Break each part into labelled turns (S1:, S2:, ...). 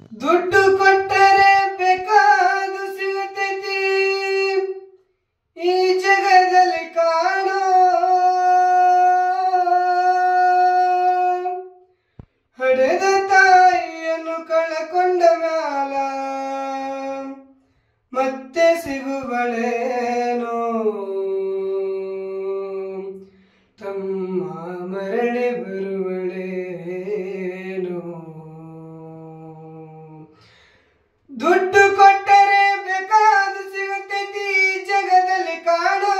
S1: ದುಡ್ಡು ಕೊಟ್ಟರೆ ಬೇಕಾದು ಸಿಗುತ್ತೈತಿ ಈ ಜಗದಲ್ಲಿ ಕಾಣೋ ಹಡೆದ ತಾಯಿಯನ್ನು ಕಳಕೊಂಡ ಮ್ಯಾಲ ಮತ್ತೆ ಸಿಗುವಳೇನೋ ತಮ್ಮ ಮರಳಿ ಬರುವಳೇನೋ ದುಡ್ಡು ಕೊಟ್ಟರೆ ಬೇಕಾದು ಸಿಗುತ್ತೈತಿ ಈ ಜಗದಲ್ಲಿ ಕಾಣೋ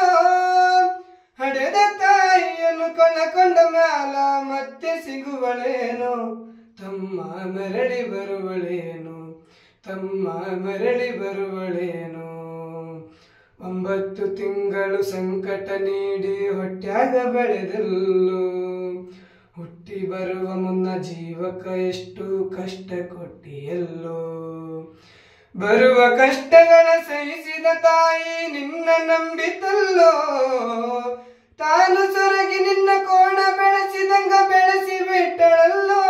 S1: ಹಡೆದ ತಾಯಿಯನ್ನು ಕಳಕೊಂಡ ಮ್ಯಾಲ ಮತ್ತೆ ಸಿಗುವಳೇನೋ ತಮ್ಮ ಮರಳಿ ಬರುವಳೇನು ತಮ್ಮ ಮರಳಿ ಬರುವಳೇನು ಒಂಬತ್ತು ತಿಂಗಳು ಸಂಕಟ ನೀಡಿ ಹೊಟ್ಯಾಗ ಬೆಳೆದಲ್ಲೋ ಹುಟ್ಟಿ ಬರುವ ಮುನ್ನ ಜೀವಕ ಎಷ್ಟು ಕಷ್ಟ ಕೊಟ್ಟಿಯಲ್ಲೋ ಬರುವ ಕಷ್ಟಗಳ ಸಹಿಸಿದ ತಾಯಿ ನಿನ್ನ ನಂಬಿತಲ್ಲೋ ತಾನು ಸೊರಗಿ ನಿನ್ನ ಕೋಣ ಬೆಳೆಸಿದಂಗ ಬೆಳೆಸಿ ಬಿಟ್ಟಳಲ್ಲೋ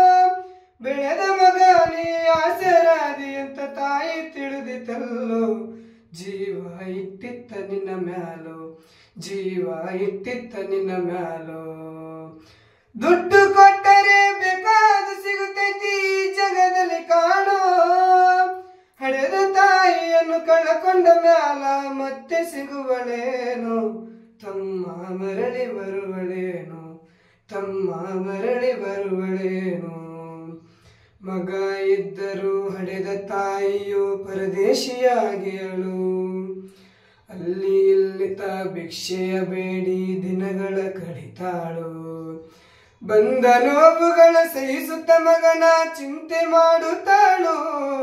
S1: ಬೆಳೆದ ಮಗ ನೀ ಆಸರಾದಿ ಅಂತ ತಾಯಿ ತಿಳಿದಿತಲ್ಲೋ ಜೀವ ಇಟ್ಟಿತ್ತ ನಿನ್ನ ಮ್ಯಾಲೋ ಜೀವ ಇಟ್ಟಿತ್ತ ನಿನ್ನ ಮ್ಯಾಲೋ ದುಡ್ಡು ಕೊಟ್ಟರೆ ಬೇಕಾದ ಸಿಗುತ್ತೈತಿ ಈ ಜಗದಲ್ಲಿ ಕಾಣೋ ಹಡೆದ ತಾಯಿಯನ್ನು ಕಳಕೊಂಡ ಮ್ಯಾಲ ಮತ್ತೆ ಸಿಗುವಳೇನು ತಮ್ಮ ಮರಳಿ ಬರುವಳೇನು ತಮ್ಮ ಮರಳಿ ಬರುವಳೇನು ಮಗ ಇದ್ದರೂ ಹಡೆದ ತಾಯಿಯು ಪರದೇಶಿಯಾಗಿಯಳು ಅಲ್ಲಿ ಇಲ್ಲಿ ತ ಭಿಕ್ಷೆಯ ಬೇಡಿ ದಿನಗಳ ಕಡಿತಾಳು ಬಂದ ನೋವುಗಳ ಸಹಿಸುತ್ತ ಮಗನ ಚಿಂತೆ ಮಾಡುತ್ತಾಳು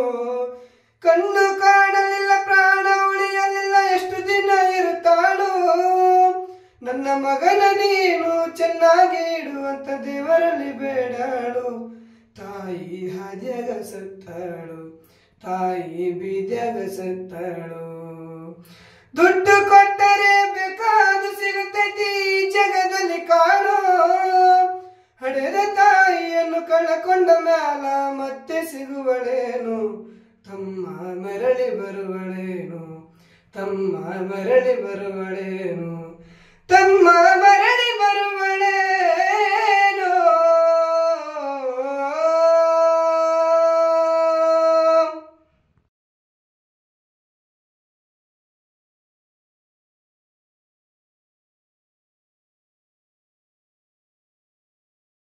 S1: ಕಣ್ಣು ಕಾಣಲಿಲ್ಲ ಪ್ರಾಣ ಉಳಿಯಲಿಲ್ಲ ಎಷ್ಟು ದಿನ ಇರುತ್ತಾಳು ನನ್ನ ಮಗನ ನೀನು ಚೆನ್ನಾಗಿ ಇಡುವಂತ ದೇವರಲ್ಲಿ ಬೇಡಾಳು ತಾಯಿ ಹಾದ್ಯಾಗ ಸತ್ತಾಳು ತಾಯಿ ಬೀದ್ಯಾಗ ಸತ್ತಾಳು ದುಡ್ಡು ಕೊಟ್ಟರೆ ಬೇಕಾದು ಸಿಗುತ್ತೈತಿ ಈ ಜಗದಲ್ಲಿ ಕಾಣೋ ಹಡೆದ ತಾಯಿಯನ್ನು ಕಳಕೊಂಡ ಮ್ಯಾಲ ಮತ್ತೆ ಸಿಗುವಳೇನು ತಮ್ಮ ಮರಳಿ ಬರುವಳೇನು ತಮ್ಮ ಮರಳಿ ಬರುವಳೇನು ತಮ್ಮ ಮರಳಿ ಬರುವಳೇನು